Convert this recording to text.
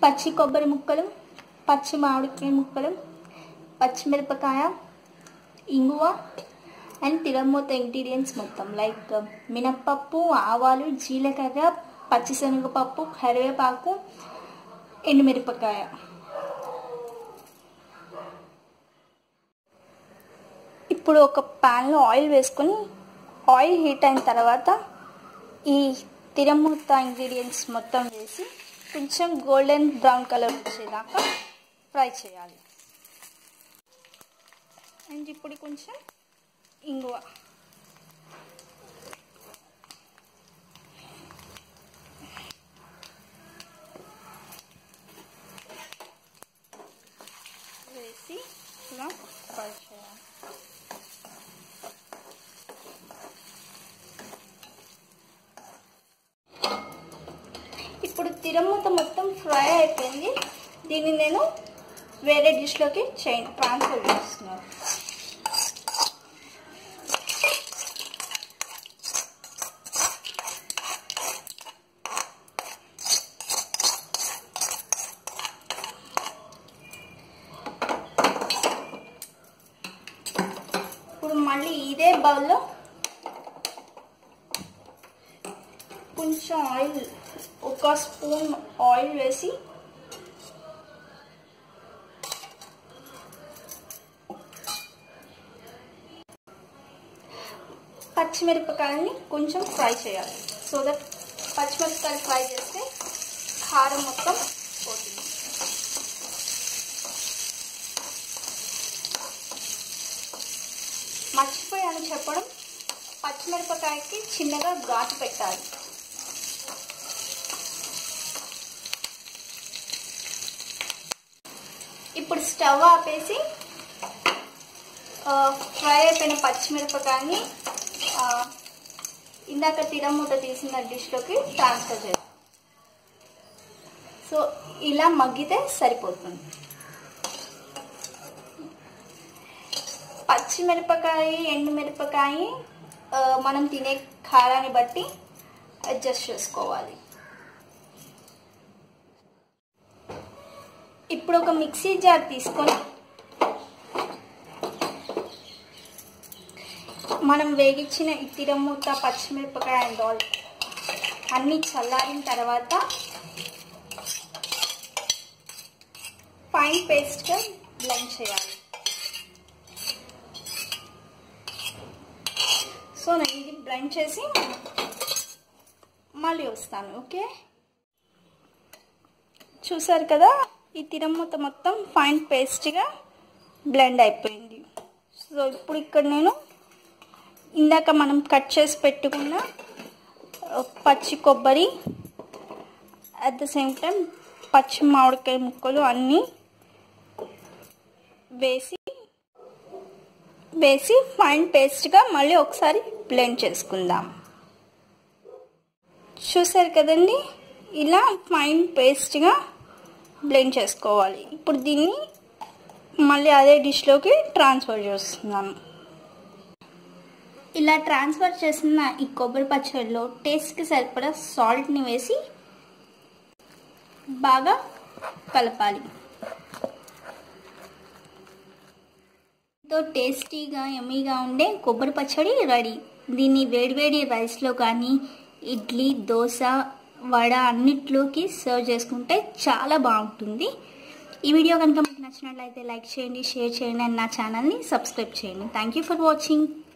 పచ్చి కొబ్బరి ముక్కలు పచ్చి మామిడికాయ ముక్కలు పచ్చిమిరపకాయ ఇంగువ అండ్ తిరమూత ఇంగ్రీడియంట్స్ మొత్తం లైక్ మినప్పప్పు ఆవాలు జీలకర్ర పచ్చిశనగపప్పు కరివేపాకు ఎండుమిరపకాయ ఇప్పుడు ఒక ప్యాన్లో ఆయిల్ వేసుకొని ఆయిల్ హీట్ అయిన తర్వాత ఈ తిరమూత ఇంగ్రీడియంట్స్ మొత్తం వేసి కొంచెం గోల్డెన్ బ్రౌన్ కలర్ వచ్చేదాకా ఫ్రై చేయాలి అండ్ ఇప్పుడు కొంచెం ఇంగువ వేసి ఇలా ఫ్రై చేయాలి ఇప్పుడు తిరమూత మొత్తం ఫ్రై అయిపోయింది దీన్ని నేను వేరే డిష్లోకి చేయండి ట్రాన్స్ఫర్ చేస్తున్నాను ఇప్పుడు మళ్ళీ ఇదే బౌల్లో కొంచెం ఆయిల్ ఒక స్పూన్ ఆయిల్ వేసి పచ్చిమిరపకాయలని కొంచెం ఫ్రై చేయాలి సో దట్ పచ్చిమిరపకాయలు ఫ్రై చేస్తే కారం మొత్తం పోతుంది మర్చిపోయాను చెప్పడం పచ్చిమిరపకాయకి చిన్నగా ఘాటు పెట్టాలి ఇప్పుడు స్టవ్ ఆపేసి ఫ్రై అయిపోయిన పచ్చిమిరపకాయని ఇందాక తిరమూట తీసిన డిష్లోకి ట్రాన్స్ఫర్ చేయాలి సో ఇలా మగ్గితే సరిపోతుంది పచ్చిమిరపకాయ ఎండుమిరపకాయ మనం తినే కారాన్ని బట్టి అడ్జస్ట్ చేసుకోవాలి ఇప్పుడు ఒక మిక్సీ జార్ తీసుకొని మనం వేగించిన ఇతిరమూత పచ్చిమిరపకాయ అండ్ ఆల్ అన్నీ చల్లారిన తర్వాత ఫైన్ పేస్ట్గా బ్లెండ్ చేయాలి సో నేను ఇది బ్లెండ్ చేసి మళ్ళీ వస్తాను ఓకే చూసారు కదా ఈ తిరమూత మొత్తం ఫైన్ పేస్ట్గా బ్లెండ్ అయిపోయింది సో ఇప్పుడు ఇక్కడ నేను ఇందాక మనం కట్ చేసి పెట్టుకున్న పచ్చి కొబ్బరి అట్ ద సేమ్ టైం పచ్చి మామిడికాయ ముక్కలు అన్నీ వేసి వేసి ఫైన్ పేస్ట్గా మళ్ళీ ఒకసారి బ్లెండ్ చేసుకుందాం చూసారు కదండి ఇలా ఫైన్ పేస్ట్గా బ్లెండ్ చేసుకోవాలి ఇప్పుడు దీన్ని మళ్ళీ అదే డిష్లోకి ట్రాన్స్ఫర్ చేస్తున్నాను ఇలా ట్రాన్స్ఫర్ చేసిన ఈ కొబ్బరి పచ్చడిలో టేస్ట్కి సరిపడా సాల్ట్ని వేసి బాగా కలపాలి ఎంతో టేస్టీగా ఎమ్మీగా ఉండే కొబ్బరి పచ్చడి రెడీ దీన్ని వేడివేడి రైస్లో కానీ ఇడ్లీ దోశ వడ అన్నిట్లోకి సర్వ్ చేసుకుంటే చాలా బాగుంటుంది ఈ వీడియో కనుక మీకు నచ్చినట్లయితే లైక్ చేయండి షేర్ చేయండి అండ్ నా ఛానల్ని సబ్స్క్రైబ్ చేయండి థ్యాంక్ యూ ఫర్ వాచింగ్